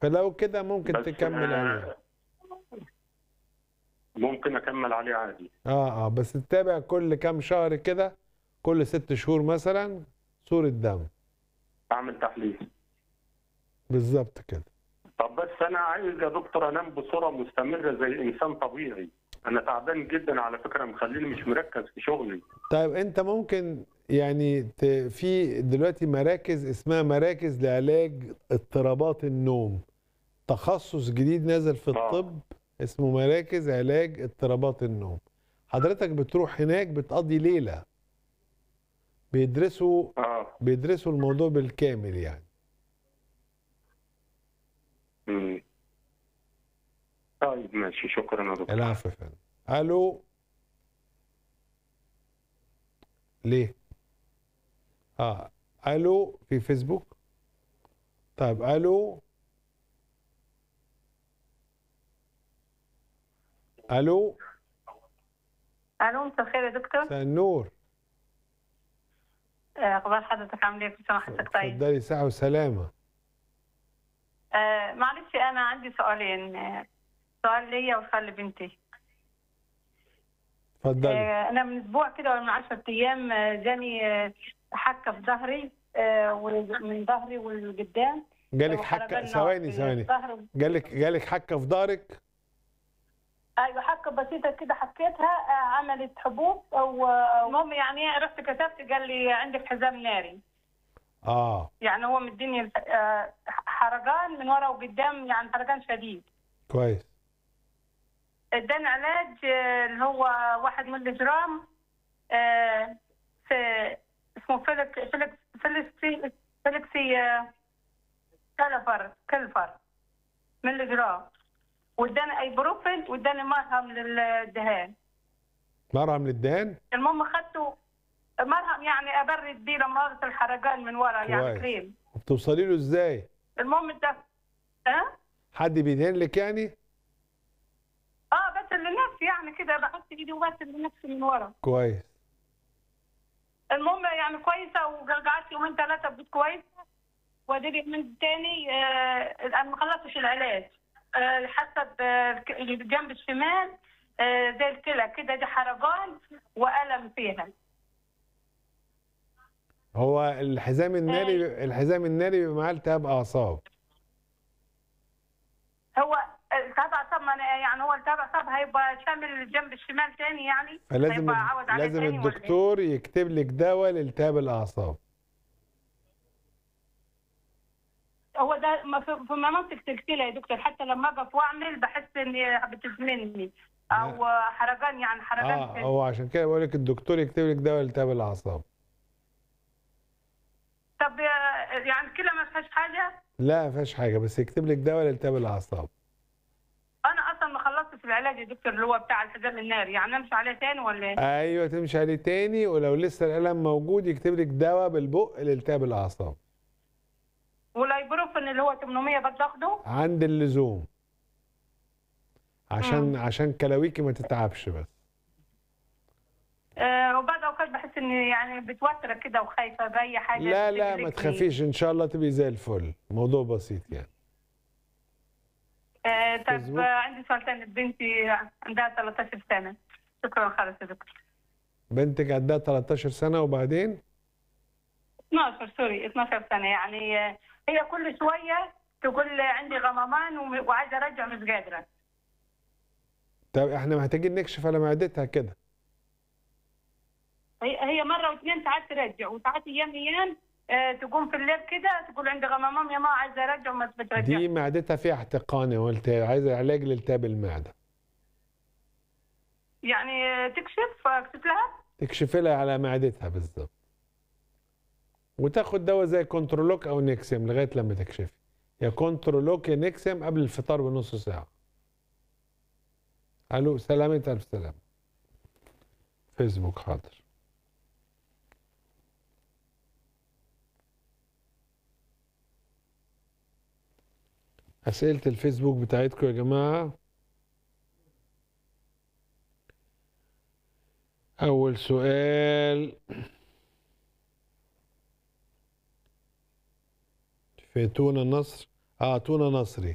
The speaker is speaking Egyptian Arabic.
فلو كده ممكن بس تكمل آه، عليه ممكن اكمل عليه عادي اه اه بس تتابع كل كام شهر كده كل ست شهور مثلا صورة دم اعمل تحليل بالظبط كده طب بس انا عايز يا دكتور انام بصوره مستمره زي انسان طبيعي انا تعبان جدا على فكره مخليني مش مركز في شغلي طيب انت ممكن يعني ت... في دلوقتي مراكز اسمها مراكز لعلاج اضطرابات النوم تخصص جديد نازل في آه. الطب اسمه مراكز علاج اضطرابات النوم حضرتك بتروح هناك بتقضي ليلة بيدرسوا اه بيدرسوا الموضوع بالكامل يعني مم. طيب ماشي شكرا يا دكتور العفو يا فندم الو ليه اه الو في فيسبوك طيب الو الو الو مساء الخير يا دكتور مساء النور آه، اخبار حضرتك عامل ايه كل سنه وحضرتك طيب اتفضلي صحة وسلامة آه، معلش انا عندي سؤالين آه، سؤال ليا وسؤال لبنتي اتفضلي آه، انا من اسبوع كده ولا من 10 ايام آه، جاني آه، حكه في ظهري آه، ومن ظهري والقدام جالك وحرقان حكة نوع ثواني في ثواني الظهر. جالك جالك حكة في ظهرك ايوه حكه بسيطه كده حكيتها آه، عملت حبوب المهم يعني رحت كتبت قال لي عندك حزام ناري اه يعني هو مديني آه، حرقان من ورا وقدام يعني حرقان شديد كويس اداني علاج آه، اللي هو واحد ملي جرام آه، في اسمه فيلك فيلك فيلكسي فيلكسي آه، كلفر كلفر ملي جرام واداني ايبروفين واداني مرهم للدهان مرهم للدهان المهم اخذته مرهم يعني ابرد بيه لمرارة الحرقان من ورا يعني كويس. كريم بتوصلي له ازاي المهم ده ها حد بيدهن لك يعني اه بس لنفسي يعني كده بحط ايدي وبس لنفسي من ورا كويس المهم يعني كويسه وقعدت يومين ثلاثه بقيت كويسه وادي من تاني آه انا ما خلصتش العلاج آه حسب آه الك- الجنب الشمال آه زي الكلى كده دي حرقان والم فيها هو الحزام الناري الحزام الناري بيبقى معاه التهاب اعصاب هو التهاب اعصاب ما أنا- يعني هو التهاب اعصاب هيبقى شامل الجنب الشمال تاني يعني فلازم هيبقى عوض عليه لازم تاني ولا إيه؟ الدكتور يكتب لك دواء لالتهاب الاعصاب هو ده ما في في مناطق الكلى يا دكتور حتى لما اقف واعمل بحس اني بتزمني او حرقان يعني حرقان اه في- هو عشان كده بقول لك الدكتور يكتب لك دواء لالتهاب الاعصاب طب آه، يعني الكلى ما فيهاش حاجه لا ما فيهاش حاجه بس يكتب لك دواء لالتهاب الاعصاب انا اصلا ما خلصتش العلاج يا دكتور اللي هو بتاع الحزام الناري يعني امشي عليه تاني ولا ايه؟ ايوه تمشي عليه تاني ولو لسه الالم موجود يكتب لك دواء بالبق لالتهاب الاعصاب والايبروفين اللي هو 800 بتاخده عند اللزوم عشان عشان كلاويكي ما تتعبش بس آه وبعد اوقات بحس اني يعني بتوتر كده وخايفه باي حاجه لا لا ما تقلقني. تخافيش ان شاء الله تبقي زي الفل موضوع بسيط يعني آه طب فيسبوك. آه عندي سؤال تاني بنتي عندها 13 سنه شكرا خالص يا دكتور بنتك عندها 13 سنه وبعدين 12 سوري 12 سنة يعني آه، هي كل شوية تقول عندي غمامان وم- وعايزة أرجع مش قادرة طب احنا محتاجين نكشف على معدتها كده هي هي مرة واثنين ساعات ترجع وساعات أيام أيام آه، تقوم في الليل كده تقول عندي غمامان يا ماما عايزة أرجع وما بترجع دي معدتها فيها احتقان يا والتهاب عايزه علاج لالتهاب المعده يعني آه، تكشف أكشف لها تكشفي لها على معدتها بالظبط وتاخد دواء زي كنترولوك او نيكسيم لغايه لما تكشفي يا كنترولوك يا نيكسيم قبل الفطار بنص ساعه الو سلامة الف سلام فيسبوك حاضر أسئلة الفيسبوك بتاعتكم يا جماعة أول سؤال في تونة نصر اه تونة نصري